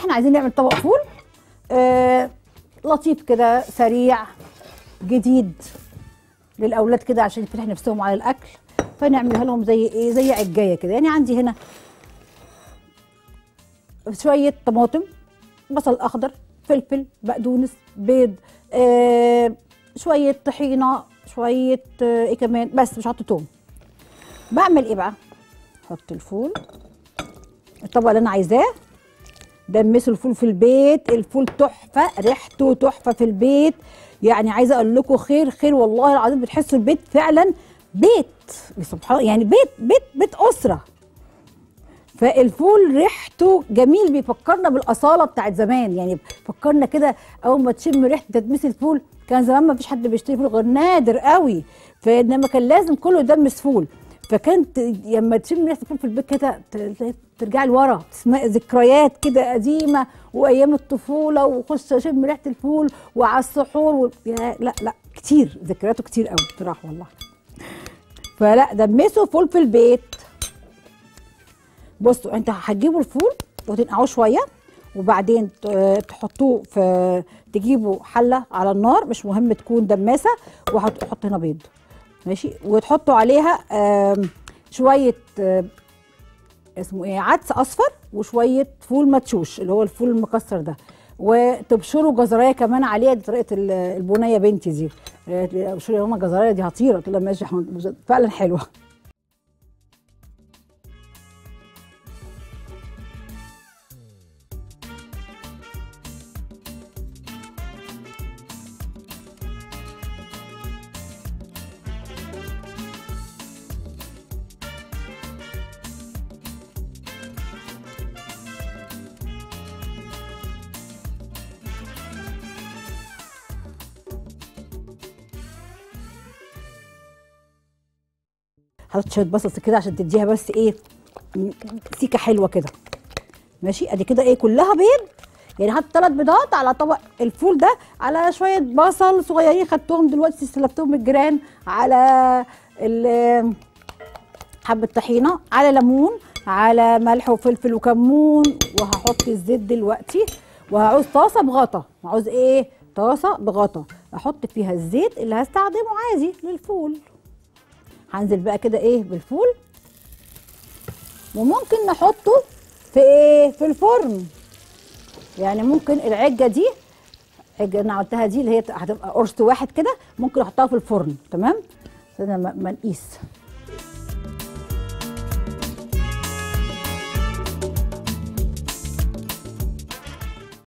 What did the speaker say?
احنا عايزين نعمل طبق فول آه لطيف كده سريع جديد للاولاد كده عشان يفتح نفسهم على الاكل فنعملها لهم زي ايه زي عجايه كده يعني عندي هنا شويه طماطم بصل اخضر فلفل بقدونس بيض آه شويه طحينه شويه آه ايه كمان بس مش هحط توم بعمل ايه بقى احط الفول الطبق اللي انا عايزاه دمسوا الفول في البيت الفول تحفه ريحته تحفه في البيت يعني عايزه اقول لكم خير خير والله العظيم بتحسوا البيت فعلا بيت سبحان يعني بيت بيت بيت اسره فالفول ريحته جميل بيفكرنا بالاصاله بتاعت زمان يعني فكرنا كده اول ما تشم ريحه تدميس الفول كان زمان ما فيش حد بيشتري فول غير نادر قوي فانما كان لازم كله يدمس فول فكانت لما تشم ريحه الفول في البيت كده ت- ترجعي لورا تسمعي ذكريات كده قديمه وايام الطفوله وخش اشم ريحه الفول وعلى السحور و... يا لا لا كتير ذكرياته كتير قوي بصراحه والله فلا دمسوا فول في البيت بصوا انت هتجيبوا الفول وتنقعوه شويه وبعدين ت- تحطوه في تجيبوا حله على النار مش مهم تكون دماسه وهتحط هنا بيض ماشي وتحطوا عليها آم، شويه آم، اسمه ايه عدس اصفر وشويه فول مدشوش اللي هو الفول المكسر ده وتبشروا جزرايه كمان عليها دي طريقه ال- البنيه بنتي دي قالت لي ابشري يا ماما جزرايه دي هطيره قلت لها ماشي يا حمد فعلا حلوه حطيت شويه بصل كده عشان تديها بس ايه م- سيكه حلوه كده ماشي ادي كده ايه كلها بيض يعني حط ثلاث بيضات على طبق الفول ده على شويه بصل صغيرين خدتهم دلوقتي سلفتهم من الجيران على ال- حبه طحينه على ليمون على ملح وفلفل وكمون وهحط الزيت دلوقتي وهعوز طاسه بغطا عاوز ايه طاسه بغطا احط فيها الزيت اللي هستخدمه عادي للفول هنزل بقى كده ايه بالفول وممكن نحطه في ايه في الفرن يعني ممكن العجه دي العجه انا عملتها دي اللي هي هتبقى قرص واحد كده ممكن احطها في الفرن تمام استنى ما ما نقيس